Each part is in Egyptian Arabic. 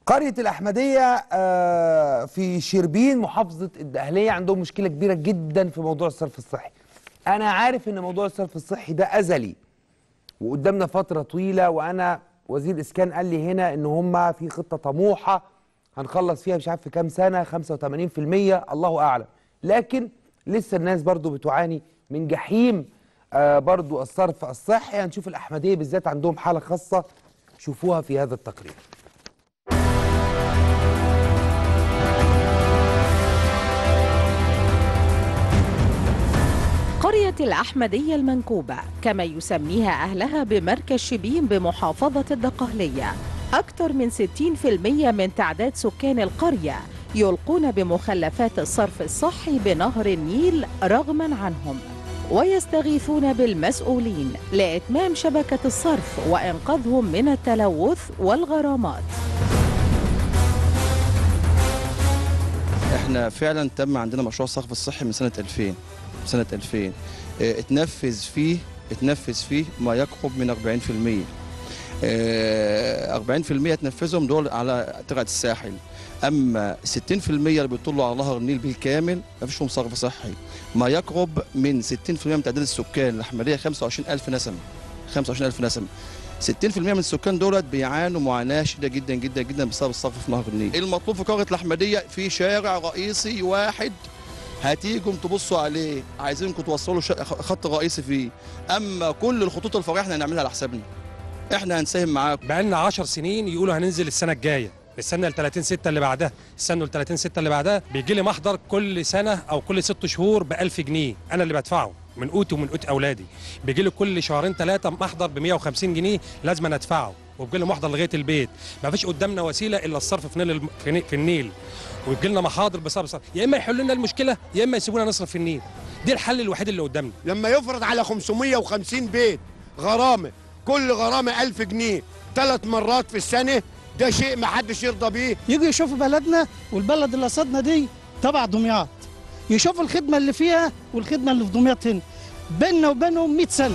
قرية الأحمدية آه، في شربين محافظة الدقهلية عندهم مشكلة كبيرة جدا في موضوع الصرف الصحي أنا عارف إن موضوع الصرف الصحي ده أزلي وقدامنا فترة طويلة وأنا وزير إسكان قال لي هنا إن هما في خطة طموحة هنخلص فيها مش عارف في كام سنة 85% الله أعلم لكن لسه الناس برضو بتعاني من جحيم آه برضو الصرف الصحي هنشوف الأحمدية بالذات عندهم حالة خاصة شوفوها في هذا التقرير قرية الأحمدية المنكوبة كما يسميها أهلها بمركز شبين بمحافظة الدقهلية أكثر من 60% من تعداد سكان القرية يلقون بمخلفات الصرف الصحي بنهر النيل رغما عنهم ويستغيثون بالمسؤولين لإتمام شبكة الصرف وإنقاذهم من التلوث والغرامات احنا فعلا تم عندنا مشروع الصرف الصحي من سنه 2000 سنه 2000 اه، اتنفذ فيه اتنفذ فيه ما يقرب من 40% اه، 40% اتنفذهم دول على ترعه الساحل اما 60% اللي بيطلوا على نهر النيل بالكامل ما فيش فيهم صرف صحي ما يقرب من 60% من تعداد السكان الاحمديه 25000 نسمه 25000 نسمه 60% من السكان دولت بيعانوا معاناه شديده جدا جدا جدا بسبب الصرف في نهر النيل. المطلوب في قريه الاحمديه في شارع رئيسي واحد هتيجوا تبصوا عليه عايزينكم توصلوا شا- خط رئيسي فيه اما كل الخطوط الفرعيه احنا هنعملها على حسابنا. احنا هنساهم معاكم. بقالنا 10 سنين يقولوا هننزل السنه الجايه السنه ال 30 6 اللي بعدها السنه ال 30 6 اللي بعدها بيجي لي محضر كل سنه او كل ست شهور ب 1000 جنيه انا اللي بدفعه من قوتي ومن قوت اولادي بيجي لي كل شهرين ثلاثه محضر ب 150 جنيه لازم أنا ادفعه وبيجي لي محضر لغايه البيت ما فيش قدامنا وسيله الا الصرف في نيل الم- في ني- في النيل ويجي لنا محاضر بسبب الصرف يا اما يحلوا لنا المشكله يا اما يسيبونا نصرف في النيل دي الحل الوحيد اللي قدامنا لما يفرض على 550 بيت غرامه كل غرامه 1000 جنيه ثلاث مرات في السنه ده شيء ما حدش يرضى بيه يجوا يشوفوا بلدنا والبلد اللي قصدنا دي تبع دمياط يشوفوا الخدمه اللي فيها والخدمه اللي في دمياط هنا بيننا وبينهم 100 سنه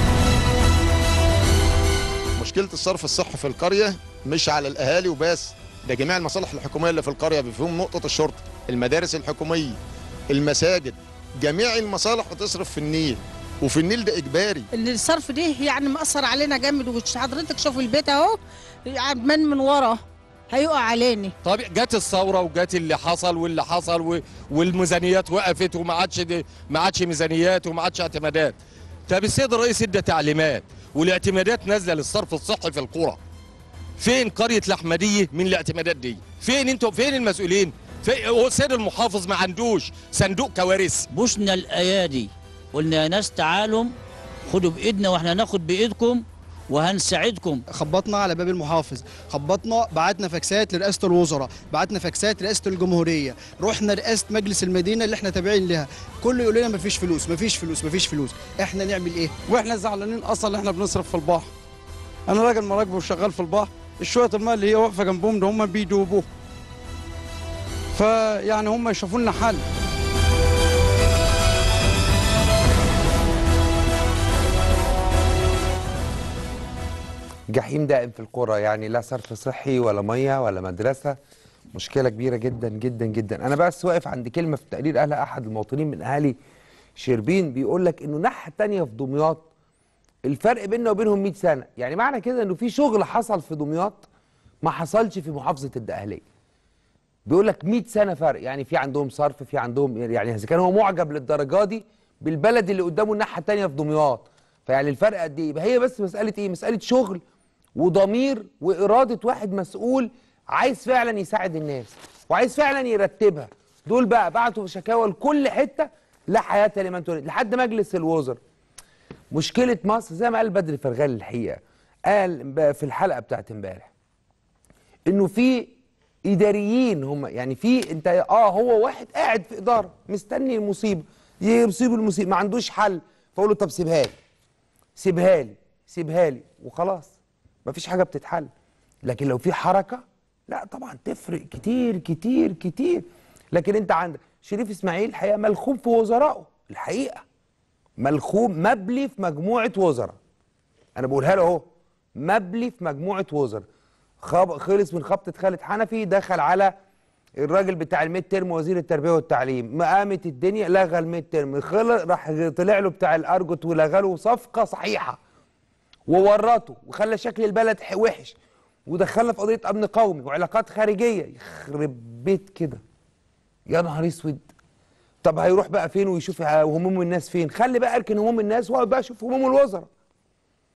مشكلة الصرف الصحي في القرية مش على الأهالي وبس ده جميع المصالح الحكومية اللي في القرية بفيهم نقطة الشرطة المدارس الحكومية المساجد جميع المصالح بتصرف في النيل وفي النيل ده إجباري الصرف ده يعني مأثر علينا جامد وحضرتك شوف البيت اهو من من ورا هيقع علينا طب جت الثوره وجت اللي حصل واللي حصل و- والميزانيات وقفت وما عادش دي- ما عادش ميزانيات وما عادش اعتمادات طب السيد الرئيس ادى تعليمات والاعتمادات نازله للصرف الصحي في القرى فين قريه الاحمديه من الاعتمادات دي فين انتوا فين المسؤولين في هو السيد المحافظ ما عندوش صندوق كوارث بوسنا الايادي قلنا يا ناس تعالوا خدوا بايدنا واحنا ناخد بايدكم وهنساعدكم خبطنا على باب المحافظ خبطنا بعتنا فاكسات لرئاسه الوزراء بعتنا فاكسات لرئاسه الجمهوريه رحنا رئاسه مجلس المدينه اللي احنا تابعين لها كله يقول لنا مفيش فلوس مفيش فلوس مفيش فلوس احنا نعمل ايه واحنا زعلانين اصلا ان احنا بنصرف في البحر انا راجل مراكب وشغال في البحر الشويه الماء اللي هي واقفه جنبهم ده هم بيدوبوه فيعني هم يشوفوا لنا حل جحيم دائم في القرى يعني لا صرف صحي ولا ميه ولا مدرسه مشكله كبيره جدا جدا جدا انا بس واقف عند كلمه في التقرير قالها احد المواطنين من اهالي شربين بيقول لك انه ناحيه تانية في دمياط الفرق بيننا وبينهم 100 سنه يعني معنى كده انه في شغل حصل في دمياط ما حصلش في محافظه الدقهليه بيقول لك 100 سنه فرق يعني في عندهم صرف في عندهم يعني اذا كان هو معجب للدرجه دي بالبلد اللي قدامه الناحيه الثانيه في دمياط فيعني الفرق قد ايه يبقى هي بس مساله ايه مساله شغل وضمير واراده واحد مسؤول عايز فعلا يساعد الناس وعايز فعلا يرتبها دول بقى بعتوا شكاوى لكل حته لا حياه لمن تريد لحد مجلس الوزراء مشكله مصر زي ما قال بدر فرغال الحقيقه قال ب- في الحلقه بتاعت امبارح انه في اداريين هم يعني في انت اه هو واحد قاعد في اداره مستني المصيبه يصيب المصيبه ما عندوش حل فاقول له طب سيبها لي سيبها لي سيبها لي وخلاص مفيش حاجه بتتحل لكن لو في حركه لا طبعا تفرق كتير كتير كتير لكن انت عندك شريف اسماعيل الحقيقه ملخوم في وزرائه الحقيقه ملخوم مبلي في مجموعه وزراء انا بقولها له اهو مبلي في مجموعه وزراء خب... خلص من خبطه خالد حنفي دخل على الراجل بتاع الميد ترم وزير التربيه والتعليم ما قامت الدنيا لغى الميد ترم خلص راح طلع له بتاع الارجوت ولغى له صفقه صحيحه وورطه وخلى شكل البلد ح- وحش ودخلنا في قضيه امن قومي وعلاقات خارجيه يخرب بيت كده يا نهار اسود طب هيروح بقى فين ويشوف هموم الناس فين خلي بقى اركن هموم الناس واقعد بقى اشوف هموم الوزراء